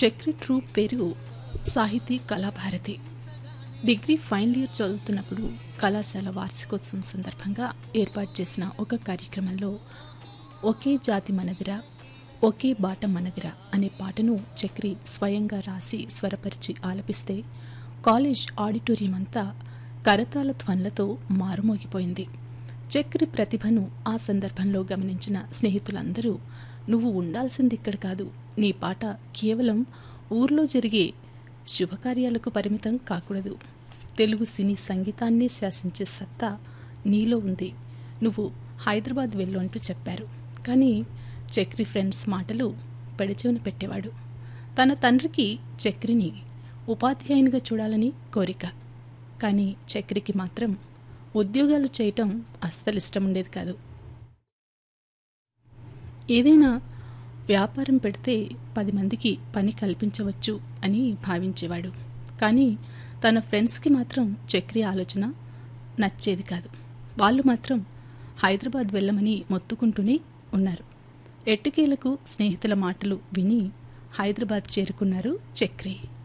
Chakri troupe పేరు సాహితీ Kalabharathi degree final year చదువుతున్నప్పుడు కళాశాల వార్షికోత్సవం సందర్భంగా ఏర్పాటు చేసిన ఒక కార్యక్రమంలో ఒకే జాతి మనదిరా ఒకే బాట మనదిరా అనే పాటను చక్రి స్వయంగా రాసి స్వరపరిచి ఆలపిస్తే కాలేజ్ ఆడిటోరియం అంతా కరతాళ ధ్వనులతో మారుమోగిపోయింది చక్రి ప్రతిభను ఆ సందర్భంలో గమనించిన స్నేహితులందరూ నువ్వు ఉండాల్సింది ఇక్కడ కాదు నీ పాట కేవలం ఊర్లో జరిగే శుభకార్యాలకు పరిమితం కాకూడదు తెలుగు సినీ సంగీతాన్ని శాసించే సత్తా నీలో ఉంది నువ్వు హైదరాబాద్ వెళ్ళు అంటూ చెప్పారు కానీ చక్రి ఫ్రెండ్స్ మాటలు పెడచెవిన పెట్టేవాడు తన తండ్రికి చక్రిని ఉపాధ్యాయునిగా చూడాలని కోరిక కానీ చక్రికి మాత్రం ఉద్యోగాలు చేయటం అస్సలు ఇష్టం ఉండేది కాదు ఏదైనా వ్యాపారం పెడితే పది మందికి పని కల్పించవచ్చు అని భావించేవాడు కానీ తన ఫ్రెండ్స్కి మాత్రం చక్రి ఆలోచన నచ్చేది కాదు వాళ్ళు మాత్రం హైదరాబాద్ వెళ్ళమని మొత్తుకుంటూనే ఉన్నారు ఎట్టుకేలకు స్నేహితుల మాటలు విని హైదరాబాద్ చేరుకున్నారు చక్రి